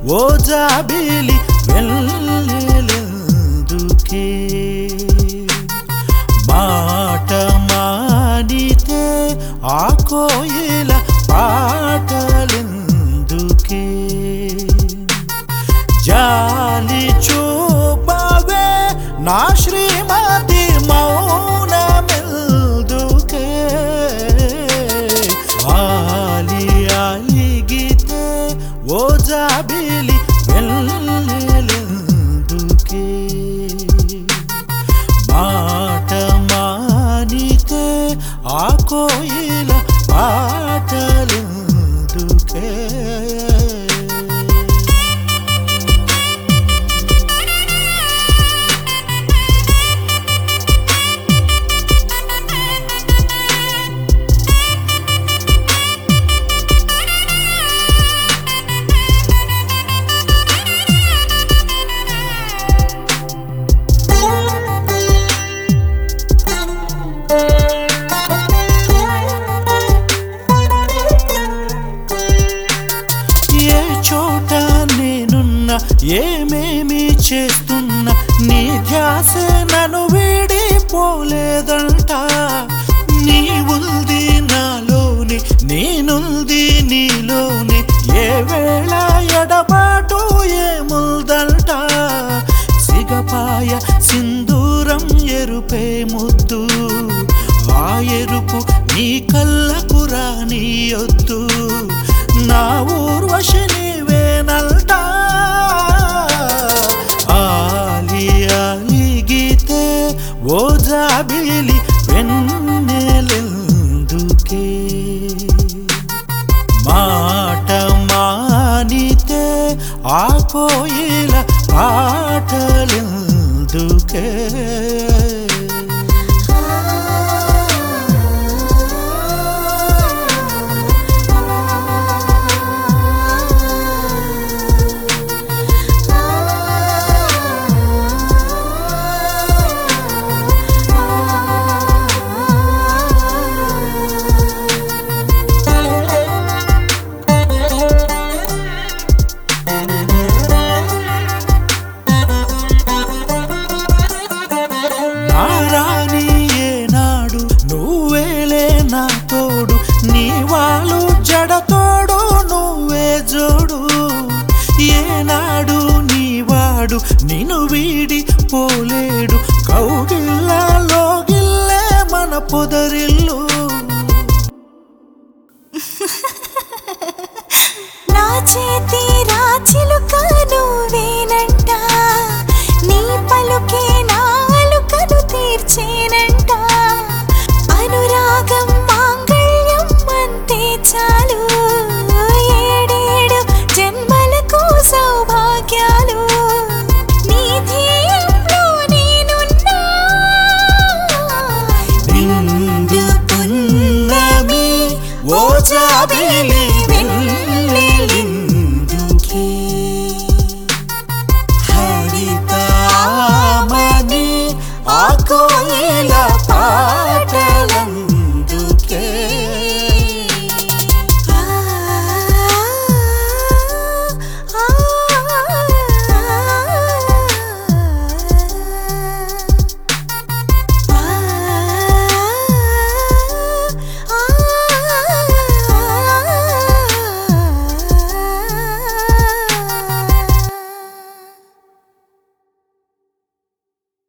ఓ జాబిలి వెళ్ళెందుకే మాట మానితే ఆ కోయిల పాటలెందుకే జాలి చూపవే నా శ్రీమతి మౌనమెల్దుకే ఆలి అలిగితే ఓ జాబిలి వెళ్ళెందుకే మాట మానితే ఆ కోయిల పాటలెందుకే ఏ చోట నేనున్నా ఏమేమి చేస్తున్నా నీ ధ్యాస నన్ను వీడిపోలేదంట నీ ఉంది నాలోని నేనుంది నీలోని ఏ వేళ ఎడబాటు ఏముందంట సిగపాయ సింధూరం ఎరుపే ముద్దు ఆ ఎరుపు నీ కళ్ళకు రానియొద్దు నా ఊర్వశి నీవేనంట ఆలి అలిగితే ఓ జాబిలి వెన్నెలెందుకే మాట మానితే ఆ కోయిల పాటలెందుకే నారాని ఏనాడు నువ్వేలే నా తోడు నీ వాళ్ళు జడతోడు నువ్వే జోడు ఏనాడు నీ వాడు నిన్ను వీడి పోలేడు కౌగిల్లాలో గిల్లే మన పొదరిల్లు నా చేతి రాచిలుక నువ్వేనంట నీ పలుకే నాలుకను తీర్చేనంట